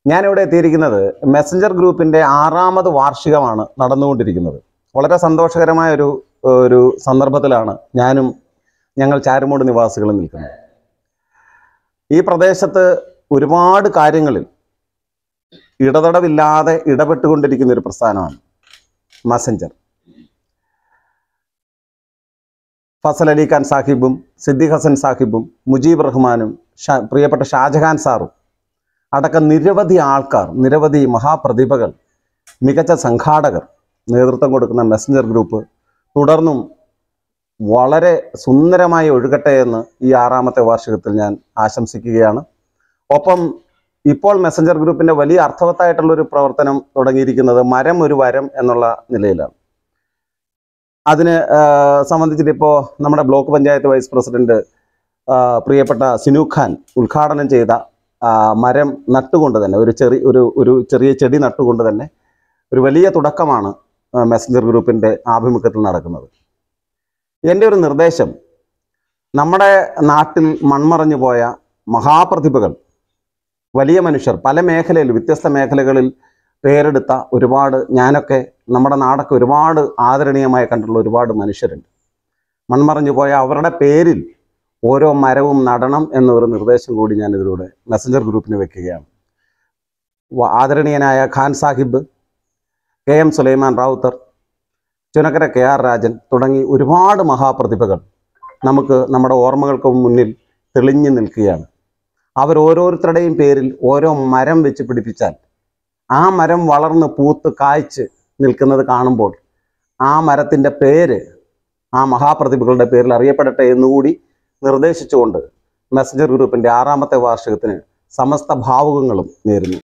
ഞാനിവിടെ എത്തിയിരിക്കുന്നത് മെസ്സഞ്ചർ ഗ്രൂപ്പിൻ്റെ ആറാമത് വാർഷികമാണ് നടന്നുകൊണ്ടിരിക്കുന്നത് വളരെ സന്തോഷകരമായ ഒരു ഒരു സന്ദർഭത്തിലാണ് ഞാനും ഞങ്ങൾ ചാരുമൂട് നിവാസികളും നിൽക്കുന്നത് ഈ പ്രദേശത്ത് ഒരുപാട് കാര്യങ്ങളിൽ ഇടതടവില്ലാതെ ഇടപെട്ടുകൊണ്ടിരിക്കുന്ന ഒരു പ്രസ്ഥാനമാണ് മസഞ്ചർ ഫസൽ അലി ഖാൻ സാഹിബും സിദ്ദിഖ് ഹസൻ സാഹിബും മുജീബ് റഹ്മാനും ഷാ പ്രിയപ്പെട്ട ഷാജഹാൻ സാറും അടക്കം നിരവധി ആൾക്കാർ നിരവധി മഹാപ്രതിഭകൾ മികച്ച സംഘാടകർ നേതൃത്വം കൊടുക്കുന്ന മെസ്സഞ്ചർ ഗ്രൂപ്പ് തുടർന്നും വളരെ സുന്ദരമായി ഒഴുകട്ടെ എന്ന് ഈ ആറാമത്തെ വാർഷികത്തിൽ ഞാൻ ആശംസിക്കുകയാണ് ഒപ്പം ഇപ്പോൾ മെസ്സഞ്ചർ ഗ്രൂപ്പിൻ്റെ വലിയ അർത്ഥവത്തായിട്ടുള്ള ഒരു പ്രവർത്തനം തുടങ്ങിയിരിക്കുന്നത് മരം ഒരു വരം എന്നുള്ള നിലയിലാണ് അതിന് ആ, സംബന്ധിച്ചിട്ട് ഇപ്പോൾ നമ്മുടെ ബ്ലോക്ക് പഞ്ചായത്ത് വൈസ് പ്രസിഡന്റ് ആ, പ്രിയപ്പെട്ട സിനു ഖാൻ ഉദ്ഘാടനം ചെയ്ത ആ, മരം നട്ടുകൊണ്ട് തന്നെ ഒരു ചെറിയ ഒരു ഒരു ചെറിയ ചെടി നട്ടുകൊണ്ട് തന്നെ ഒരു വലിയ തുടക്കമാണ് ആ, മെസ്സഞ്ചർ ഗ്രൂപ്പിൻ്റെ ആഭിമുഖ്യത്തിൽ നടക്കുന്നത് എൻ്റെ ഒരു നിർദ്ദേശം നമ്മുടെ നാട്ടിൽ മൺമറഞ്ഞു പോയ മഹാപ്രതിഭകൾ വലിയ മനുഷ്യർ പല മേഖലയിൽ വ്യത്യസ്ത മേഖലകളിൽ പേരെടുത്ത ഒരുപാട് ഞാനൊക്കെ നമ്മുടെ നാടൊക്കെ ഒരുപാട് ആദരണീയമായി കണ്ടിട്ടുള്ള ഒരുപാട് മനുഷ്യരുണ്ട് മൺമറഞ്ഞു പോയ അവരുടെ പേരിൽ ഓരോ മരവും നടണം എന്നൊരു നിർദ്ദേശം കൂടി ഞാൻ ഇതിലൂടെ മെസ്സഞ്ചർ ഗ്രൂപ്പിന് വെക്കുകയാണ് വ- ആദരണീയനായ Khan Sahib K M Sulaiman Rowther Chunakkara K R Rajan തുടങ്ങി ഒരുപാട് മഹാപ്രതിഭകൾ നമുക്ക് നമ്മുടെ ഓർമ്മകൾക്ക് മുന്നിൽ തെളിഞ്ഞു നിൽക്കുകയാണ് അവരോരോരുത്തരുടെയും പേരിൽ ഓരോ മരം വെച്ച് പിടിപ്പിച്ചാൽ ആ മരം വളർന്ന് പൂത്ത് കായ്ച്ച് നിൽക്കുന്നത് കാണുമ്പോൾ ആ മരത്തിൻ്റെ പേര് ആ മഹാപ്രതിഭകളുടെ പേരിൽ അറിയപ്പെടട്ടെ എന്നുകൂടി നിർദ്ദേശിച്ചുകൊണ്ട് മെസ്സഞ്ചർ ഗ്രൂപ്പിൻ്റെ ആറാമത്തെ വാർഷികത്തിന് സമസ്ത ഭാവുകങ്ങളും നേരുന്നു